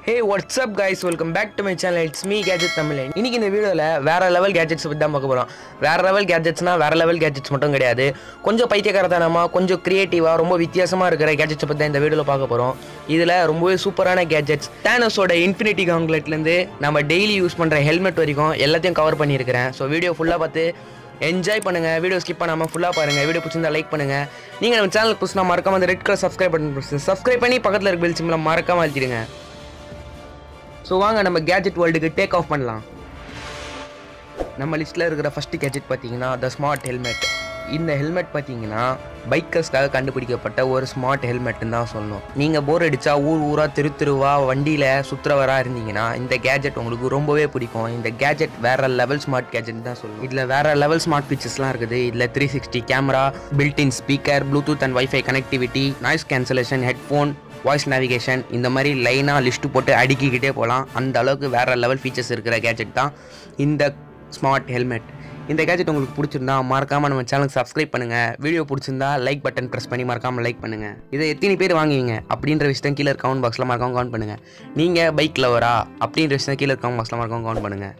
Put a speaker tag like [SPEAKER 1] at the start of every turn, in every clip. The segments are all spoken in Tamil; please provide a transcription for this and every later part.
[SPEAKER 1] hey what's up guys welcome back to my channel it's me gadget Tamilan இன்னைக்கு இந்த வீடியோவில் வேற லெவல் கேஜெட்ஸ் பற்றி தான் பார்க்க போகிறோம் வேற லெவல் கேஜெட்ஸ்னா வேற லெவல் கேஜெட்ஸ் மட்டும் கிடையாது கொஞ்சம் பைத்தியக்காரத்தனமாக கொஞ்சம் கிரியேட்டிவாக ரொம்ப வித்தியாசமாக இருக்கிற கேஜெட்ஸை பற்றி தான் இந்த வீடியோவில் பார்க்க போகிறோம் இதில் ரொம்பவே சூப்பரான கேஜெட்ஸ் டேனஸோட இன்ஃபினிட்டி காங்க்லெட்லேருந்து நம்ம டெய்லி யூஸ் பண்ணுற ஹெல்மெட் வரைக்கும் எல்லாத்தையும் கவர் பண்ணியிருக்கிறேன் ஸோ வீடியோ ஃபுல்லாக பார்த்து என்ஜாய் பண்ணுங்க வீடியோ ஸ்கிப் பண்ணாமல் ஃபுல்லாக பாருங்க வீடியோ பிடிச்சிருந்தா லைக் பண்ணுங்க நீங்கள் நம்ம சேனல் புதுசுனா மறக்காம அந்த ரெட் கலர் சப்ஸ்கிரைப் பண்ணி சப்ஸ்கிரைப் பண்ணி பக்கத்தில் இருக்க பெல் சிம்மில் மறக்காம அழுத்திடுங்க ஸோ வாங்க நம்ம கேஜெட் வேர்ல்டுக்கு டேக் ஆஃப் பண்ணலாம் நம்ம லிஸ்ட்டில் இருக்கிற ஃபஸ்ட்டு கேஜெட் பார்த்தீங்கன்னா த ஸ்மார்ட் ஹெல்மெட் இந்த ஹெல்மெட் பார்த்தீங்கன்னா பைக்கர்ஸ்க்காக கண்டுபிடிக்கப்பட்ட ஒரு ஸ்மார்ட் ஹெல்மெட்னு தான் சொல்லணும் நீங்கள் போர் அடித்தா ஊர் ஊராக தெரு தெருவா வண்டியில் சுற்றுறவராக இருந்தீங்கன்னா இந்த கேஜெட் உங்களுக்கு ரொம்பவே பிடிக்கும் இந்த கேஜெட் வேற லெவல் ஸ்மார்ட் கேஜெட் தான் சொல்லணும் இதில் வேற லெவல் ஸ்மார்ட் ஃபீச்சர்ஸ்லாம் இருக்குது இதில் three sixty camera built-in speaker Bluetooth and wifi connectivity noise cancellation headphone voice navigation இந்த மாதிரி லைனாக லிஸ்ட்டு போட்டு அடுக்கிக்கிட்டே போகலாம் அந்த அளவுக்கு வேறு லெவல் ஃபீச்சர்ஸ் இருக்கிற கேஜெட் தான் இந்த ஸ்மார்ட் ஹெல்மெட் இந்த கேஜெட் உங்களுக்கு பிடிச்சிருந்தா மறக்காமல் நம்ம சேனலுக்கு சப்ஸ்கிரைப் பண்ணுங்கள் வீடியோ பிடிச்சிருந்தா லைக் பட்டன் ப்ரெஸ் பண்ணி மறக்காமல் லைக் பண்ணுங்கள் இதை எத்தனை பேர் வாங்குவீங்க அப்படின்ற விஷயம் கீழே கவுண்ட் பாக்ஸில் மறக்காம கவுண்ட் பண்ணுங்கள் நீங்கள் பைக் லவரா அப்படின்ற விஷயம் கீழே கவுண்ட் பாக்ஸில் மறக்காம கவுண்ட் பண்ணுங்கள்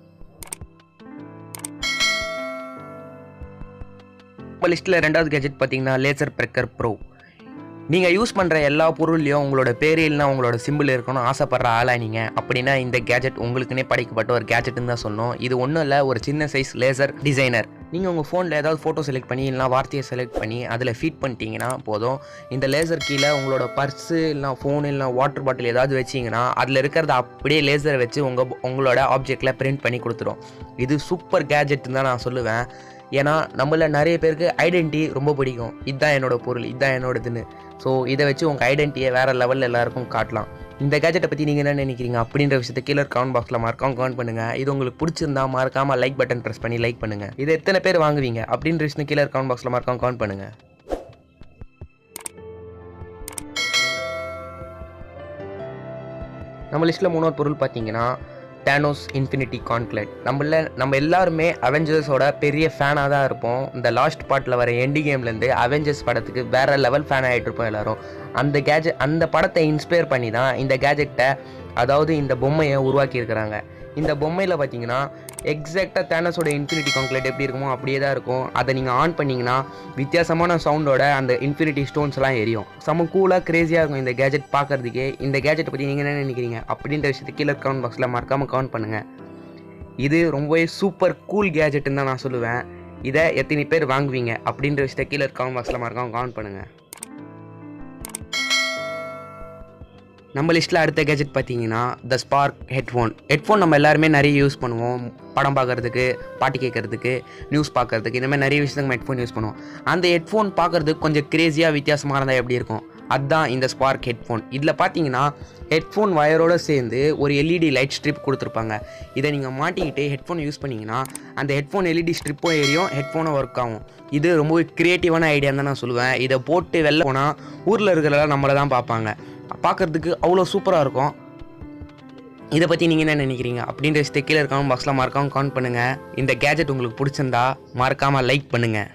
[SPEAKER 1] இப்போ லிஸ்ட்டில் ரெண்டாவது கேஜெட் பார்த்தீங்கன்னா லேசர் பிரக்கர் ப்ரோ நீங்கள் யூஸ் பண்ணுற எல்லா பொருள்லையும் உங்களோட பேர் இல்லைனா உங்களோட சிம்பிள் இருக்கணும் ஆசைப்படுற ஆளாக நீங்கள் அப்படின்னா இந்த கேஜெட் உங்களுக்குன்னே படைக்கப்பட்ட ஒரு கேஜெட்னு தான் சொல்லணும் இது ஒன்றும் இல்லை ஒரு சின்ன சைஸ் லேசர் டிசைனர் நீங்கள் உங்கள் ஃபோனில் ஏதாவது ஃபோட்டோ செலக்ட் பண்ணி இல்லைனா வார்த்தையை செலக்ட் பண்ணி அதில் ஃபீட் பண்ணிட்டீங்கன்னா போதும் இந்த லேசர் கீழே உங்களோட பர்ஸு இல்லைனா ஃபோன் இல்லைனா வாட்டர் பாட்டில் ஏதாவது வச்சிங்கன்னா அதில் இருக்கிறத அப்படியே லேசரை வச்சு உங்கள் உங்களோட ஆப்ஜெக்டில் பிரிண்ட் பண்ணி கொடுத்துரும் இது சூப்பர் கேஜெட்னு தான் நான் சொல்லுவேன் ஏன்னா நம்மள நிறைய பேருக்கு ஐடென்டி ரொம்ப பிடிக்கும் இதுதான் என்னோட பொருள் இதுதான் என்னோடதுன்னு ஸோ இதை வச்சு உங்கள் ஐடென்டிட்டியை வேறு லெவலில் எல்லாருக்கும் காட்டலாம் இந்த கேஜெட்டை பற்றி நீங்கள் என்ன நினைக்கிறீங்க அப்படின்ற விஷயத்தை கீழே கமெண்ட் பாக்ஸில் மறக்காம கமெண்ட் பண்ணுங்கள் இது உங்களுக்கு பிடிச்சிருந்தா மறக்காமல் லைக் பட்டன் ப்ரெஸ் பண்ணி லைக் பண்ணுங்கள் இதை எத்தனை பேர் வாங்குவீங்க அப்படின்ற விஷயத்தை கீழே கமெண்ட் பாக்ஸில் மறக்காம கமெண்ட் பண்ணுங்கள் நம்ம லிஸ்ட்டில் மூணாவது பொருள் பார்த்தீங்கன்னா டேனோஸ் இன்ஃபினிட்டி கான்க்ளெட் நம்மள நம்ம எல்லாருமே அவெஞ்சர்ஸோட பெரிய ஃபேனாக தான் இருப்போம் இந்த லாஸ்ட் பார்ட்டில் வர எண்டி கேம்லேருந்து அவெஞ்சர்ஸ் படத்துக்கு வேற லெவல் ஃபேன் ஆகிட்டு இருப்போம் எல்லாரும் அந்த கேஜெட் அந்த படத்தை இன்ஸ்பயர் பண்ணி தான் இந்த கேஜெட்டை அதாவது இந்த பொம்மையை உருவாக்கி இருக்கிறாங்க இந்த பொம்மையில் பார்த்தீங்கன்னா எக்ஸாக்டாக தேனஸோட இன்ஃபினிட்டி கான்க்ளேட் எப்படி இருக்குமோ அப்படியே தான் இருக்கும் அதை நீங்கள் ஆன் பண்ணிங்கன்னா வித்தியாசமான சவுண்டோட அந்த இன்ஃபினிட்டி ஸ்டோன்ஸ்லாம் எரியும் செம்ம கூலாக க்ரேஸியாக இருக்கும் இந்த கேஜெட் பார்க்குறதுக்கே இந்த கேஜெட்டை பற்றி நீங்கள் என்ன நினைக்கிறீங்க அப்படின்ற விஷயத்தை கீழே கமெண்ட் பாக்ஸில் மறக்காமல் கமெண்ட் பண்ணுங்கள் இது ரொம்பவே சூப்பர் கூல் கேஜெட்டுன்னு தான் நான் சொல்லுவேன் இதை எத்தனை பேர் வாங்குவீங்க அப்படின்ற விஷயத்தை கீழே கமெண்ட் பாக்ஸில் மறக்காமல் கமெண்ட் பண்ணுங்கள் நம்ம லிஸ்ட்டில் அடுத்த கேஜெட் பார்த்தீங்கன்னா த ஸ்பார்க் ஹெட்ஃபோன் ஹெட்ஃபோன் நம்ம எல்லாருமே நிறைய யூஸ் பண்ணுவோம் படம் பார்க்குறதுக்கு பாட்டு கேட்குறதுக்கு நியூஸ் பார்க்குறதுக்கு இந்த மாதிரி நிறைய விஷயத்துக்கு நம்ம ஹெட்ஃபோன் யூஸ் பண்ணுவோம் அந்த ஹெட்ஃபோன் பார்க்குறதுக்கு கொஞ்சம் க்ரேஸியாக வித்தியாசமாக இருந்தால் எப்படி இருக்கும் அதுதான் இந்த ஸ்பார்க் ஹெட்ஃபோன் இதில் பார்த்தீங்கன்னா ஹெட்ஃபோன் வயரோடு சேர்ந்து ஒரு எல்இடி லைட் ஸ்ட்ரிப் கொடுத்துருப்பாங்க இதை நீங்கள் மாட்டிக்கிட்டு ஹெட்ஃபோன் யூஸ் பண்ணிங்கன்னா அந்த ஹெட்ஃபோன் எல்இடி ஸ்ட்ரிப்பும் ஏறியும் ஹெட்ஃபோனும் ஒர்க் ஆகும் இது ரொம்பவே க்ரியேட்டிவான ஐடியான்னு தான் நான் சொல்லுவேன் இதை போட்டு வெளில போனால் ஊரில் இருக்கிறதெல்லாம் நம்மளை தான் பார்ப்பாங்க பார்க்குறதுக்கு அவ்வளோ சூப்பராக இருக்கும் இதை பற்றி நீங்கள் என்ன நினைக்கிறீங்க அப்படின்ற விஷயத்தை கீழே இருக்காமல் பாக்ஸில் மறக்காமல் கவுண்ட் பண்ணுங்கள் இந்த கேஜெட் உங்களுக்கு பிடிச்சிருந்தா மறக்காமல் லைக் பண்ணுங்கள்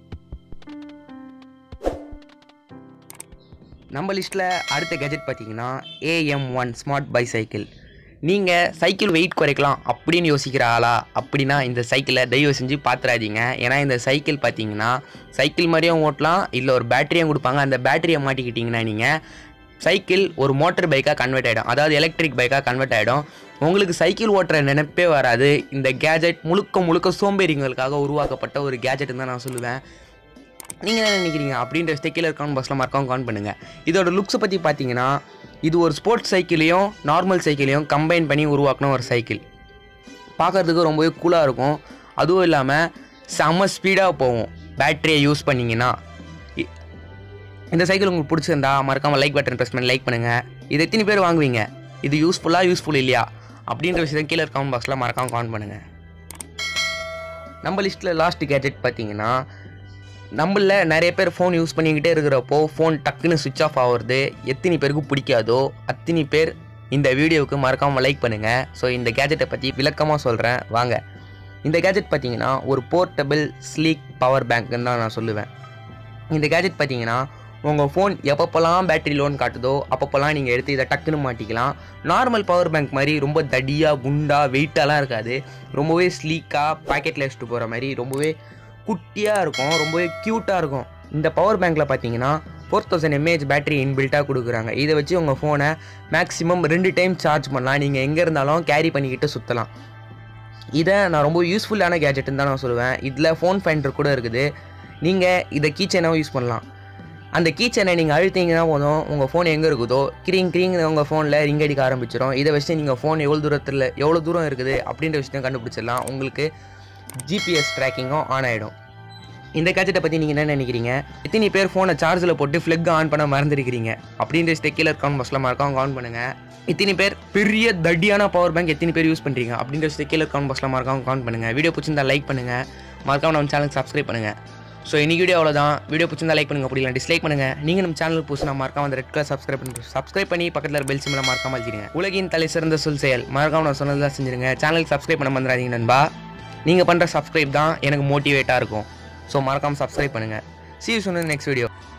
[SPEAKER 1] நம்ம லிஸ்ட்டில் அடுத்த கேஜெட் பார்த்தீங்கன்னா AM one smart bicycle நீங்கள் சைக்கிள் வெயிட் குறைக்கலாம் அப்படின்னு யோசிக்கிற ஆளா அப்படின்னா இந்த சைக்கிளை தயவு செஞ்சு பார்த்துறாதீங்க ஏன்னா இந்த சைக்கிள் பார்த்தீங்கன்னா சைக்கிள் மாதிரியும் ஓட்டலாம் இல்லை ஒரு பேட்டரியும் கொடுப்பாங்க அந்த பேட்டரியை மாட்டிக்கிட்டிங்கன்னா நீங்கள் சைக்கிள் ஒரு மோட்டர் பைக்காக கன்வெர்ட் ஆகிடும் அதாவது எலக்ட்ரிக் பைக்காக கன்வெர்ட் ஆகிடும் உங்களுக்கு சைக்கிள் ஓட்டுற நினைப்பே வராது இந்த கேஜெட் முழுக்க முழுக்க சோம்பேறிங்களுக்காக உருவாக்கப்பட்ட ஒரு கேஜெட்னு தான் நான் சொல்லுவேன் நீங்கள் என்ன நினைக்கிறீங்க அப்படின்ற ஸ்டெக்கில் இருக்கான்னு பஸ்ஸில் மறக்காம கவுண்ட் பண்ணுங்கள் இதோட லுக்ஸை பற்றி பார்த்தீங்கன்னா இது ஒரு ஸ்போர்ட்ஸ் சைக்கிளையும் நார்மல் சைக்கிளையும் கம்பைன் பண்ணி உருவாக்கின ஒரு சைக்கிள் பார்க்குறதுக்கு ரொம்பவே கூலாக இருக்கும் அதுவும் இல்லாமல் செம்ம ஸ்பீடாக போகும் பேட்டரியை யூஸ் பண்ணிங்கன்னா இ- இந்த சைக்கிள் உங்களுக்கு பிடிச்சிருந்தா மறக்காமல் லைக் பட்டன் ப்ரெஸ் பண்ணி லைக் பண்ணுங்கள் இது எத்தனை பேர் வாங்குவீங்க இது யூஸ்ஃபுல்லாக யூஸ்ஃபுல் இல்லையா அப்படின்ற விஷயத்தை கீழே கமெண்ட் பாக்ஸில் மறக்காமல் கமெண்ட் பண்ணுங்கள் நம்ம லிஸ்ட்டில் லாஸ்ட் கேஜெட் பார்த்தீங்கன்னா நம்மள நிறைய பேர் ஃபோன் யூஸ் பண்ணிக்கிட்டே இருக்கிறப்போ ஃபோன் டக்குன்னு சுவிட்ச் ஆஃப் ஆகுறது எத்தனை பேருக்கு பிடிக்காதோ அத்தனை பேர் இந்த வீடியோவுக்கு மறக்காமல் லைக் பண்ணுங்கள் ஸோ இந்த கேஜெட்டை பற்றி விளக்கமாக சொல்கிறேன் வாங்க இந்த கேஜெட் பார்த்தீங்கன்னா ஒரு போர்ட்டபிள் ஸ்லீக் பவர் பேங்க்னு தான் நான் சொல்லுவேன் இந்த கேஜெட் பார்த்தீங்கன்னா உங்கள் ஃபோன் எப்பப்போலாம் பேட்டரி லோன் காட்டுதோ அப்பப்போலாம் நீங்கள் எடுத்து இதை டக்குன்னு மாட்டிக்கலாம் நார்மல் பவர் பேங்க் மாதிரி ரொம்ப தடியாக குண்டா வெயிட்டாலாம் இருக்காது ரொம்பவே ஸ்லீக்காக பாக்கெட்டில் வச்சுட்டு போகிற மாதிரி ரொம்பவே குட்டியாக இருக்கும் ரொம்பவே க்யூட்டாக இருக்கும் இந்த பவர் பேங்க்கில் பார்த்தீங்கன்னா ஃபோர் தௌசண்ட் எம்ஏஹெச் பேட்டரி இன்பில்ட்டாக கொடுக்குறாங்க இதை வச்சு உங்கள் ஃபோனை மேக்ஸிமம் ரெண்டு டைம் சார்ஜ் பண்ணலாம் நீங்கள் எங்கே இருந்தாலும் கேரி பண்ணிக்கிட்டு சுற்றலாம் இதை நான் ரொம்ப யூஸ்ஃபுல்லான கேஜெட்டுன்னு தான் நான் சொல்லுவேன் இதில் ஃபோன் ஃபைண்டர் கூட இருக்குது நீங்கள் இதை கீச்சனாகவும் யூஸ் பண்ணலாம் அந்த கீச்சனை நீங்கள் அழுத்திங்கன்னா போதும் உங்கள் ஃபோன் எங்கே இருக்குதோ கிரிங் கிரிங் உங்கள் ஃபோனில் ரிங் அடிக்க ஆரம்பிச்சிடும் இதை வச்சு நீங்கள் ஃபோன் எவ்வளோ தூரத்தில் எவ்வளோ தூரம் இருக்குது அப்படின்ற விஷயத்தையும் கண்டுபிடிச்சிடலாம் உங்களுக்கு ஜிபிஎஸ் ட்ராக்கிங்கும் ஆன் ஆகிடும் இந்த கேஜெட்டை பற்றி நீங்கள் என்ன நினைக்கிறீங்க எத்தனை பேர் ஃபோனை சார்ஜில் போட்டு ஃப்ளக் ஆன் பண்ண மறந்துருக்கிறீங்க அப்படின்ற ஸ்டெக்கில் இருக்கான் பஸ்ஸில் மறக்காம ஆன் பண்ணுங்கள் எத்தனை பேர் பெரிய தடியான பவர் பேங்க் எத்தனை பேர் யூஸ் பண்ணுறீங்க அப்படின்ற ஸ்டெக்கில் இருக்கான் பஸ்ஸில் மறக்காம ஆன் பண்ணுங்கள் வீடியோ பிடிச்சிருந்தா லைக் பண்ணுங்கள் மறக்காம நம்ம சேனலுக்கு சப்ஸ்கிரைப் பண்ணுங்கள் ஸோ இன்னைக்கு வீடியோ அவ்வளோதான் வீடியோ பிடிச்சிருந்தா லைக் பண்ணுங்க அப்படி இல்லை டிஸ்லைக் பண்ணுங்க நீங்கள் நம்ம சேனலுக்கு புதுசு நான் மறக்காம அந்த ரெட் கலர் சப்ஸ்கிரைப் பண்ணி சப்ஸ்கிரைப் பண்ணி பக்கத்தில் பெல் சிம்மில் மறக்காம அழுத்திடுங்க உலகின் தலை சிறந்த சொல் செயல் மறக்காம நான் சொன்னதெல்லாம் செஞ்சிருங்க சேனலுக்கு சப்ஸ்கிரைப் பண்ண மறந்துடாதீங்க நண்பா நீங்கள் பண்ணுற சப்ஸ்கிரைப் தான் எனக்கு மோட்டிவேட்டாக இருக்கும் ஸோ மறக்காம சப்ஸ்கிரைப் பண்ணுங்கள் see you soon in the next video